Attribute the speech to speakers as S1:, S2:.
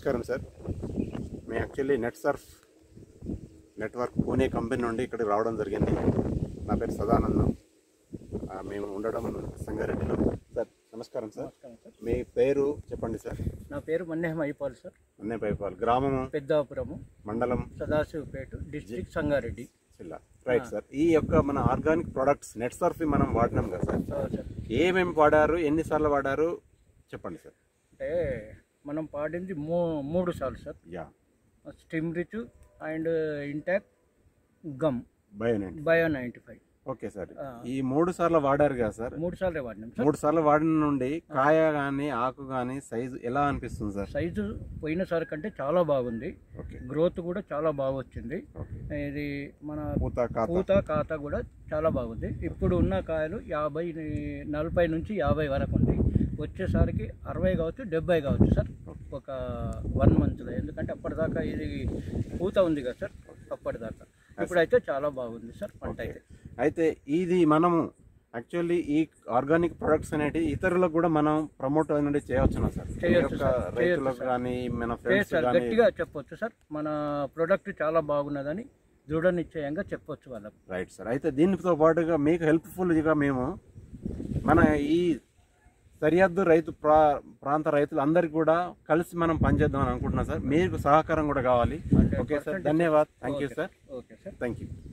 S1: నమస్కారం సార్ మేము actually net surf network Pune company నుండి ఇక్కడికి రావడం జరిగింది నా పేరు సదానందం ఆ, మేము ఉండడం సంగారెడ్డిలో సార్ నమస్కారం సార్
S2: నమస్కారం సార్
S1: మీ పేరు చెప్పండి సార్
S2: నా పేరు మన్నేహం అయిపోవాలి సార్
S1: అన్నయ్య పైపాల్ గ్రామము
S2: పెద్దాపురము
S1: మండలం
S2: సదాశివపేట డిస్ట్రిక్ట్ సంగారెడ్డి
S1: జిల్లా రైట్ సార్ ఈ యొక్క మన ఆర్గానిక్ ప్రొడక్ట్స్ నెట్ సర్ఫ్ మనం వాడినాం కదా సార్
S2: ఆ, సార్
S1: ఏమేమి వాడారు ఎన్నిసార్లు వాడారు చెప్పండి సార్
S2: అంటే మనం పాడింది మూ మూడు సార్లు సార్
S1: యా
S2: స్టిమ్ రిచ్ అండ్ ఇంటాక్ గమ్
S1: బయోనెంట్
S2: బయో నైంటీ ఫైవ్
S1: ఓకే సార్
S2: ఆ.
S1: ఈ మూడు సార్లు వాడారు కదా సార్
S2: మూడు సార్లు వాడినాం సార్
S1: మూడు సార్లు వాడిన నుండి కాయ కానీ ఆకు కానీ సైజు ఎలా అనిపిస్తుంది సార్
S2: సైజు పోయినసారి కంటే చాలా బాగుంది
S1: ఓకే
S2: గ్రోత్ కూడా చాలా బాగా వచ్చింది
S1: ఓకే
S2: ఇది మన
S1: పూత కాత
S2: పూత కాత కూడా చాలా బాగుంది ఇప్పుడు ఉన్న కాయలు యాభై నలభై నుంచి యాభై వరకు ఉంది వచ్చేసరికి అరవై కావచ్చు డెబ్బై కావచ్చు సార్ ఒక వన్ మంత్లో ఎందుకంటే అప్పటిదాకా ఇది పూత ఉంది కదా సార్ అప్పటిదాకా ఇప్పుడైతే చాలా బాగుంది సార్ పంట
S1: ఓకే.
S2: అయితే
S1: అయితే ఇది మనము యాక్చువల్లీ ఈ ఆర్గానిక్ ప్రొడక్ట్స్ అనేవి ఇతరులకు కూడా మనం ప్రమోట్ అనేది చేయవచ్చునా సార్ ఈ
S2: చేయొచ్చు
S1: యొక్క
S2: సార్, చేయొచ్చు
S1: రైతులకు
S2: సార్.
S1: కానీ మన
S2: లేదు
S1: ఫ్రెండ్స్
S2: సార్
S1: కానీ
S2: గట్టిగా చెప్పొచ్చు సార్ మన ప్రోడక్ట్ చాలా బాగున్నదని దృఢ నిశ్చయంగా చెప్పొచ్చు వాళ్ళకు
S1: రైట్ సార్ అయితే దీనితో పాటుగా మీకు హెల్ప్ఫుల్గా మేము మన ఈ సరిహద్దు రైతు ప్రా ప్రాంత రైతులందరికీ కూడా కలిసి మనం పనిచేద్దాం అని అనుకుంటున్నాం సార్ మీకు సహకారం కూడా కావాలి ఓకే సార్
S2: 100%
S1: ధన్యవాద్ thank you
S2: okay
S1: sir
S2: okay sir
S1: thank you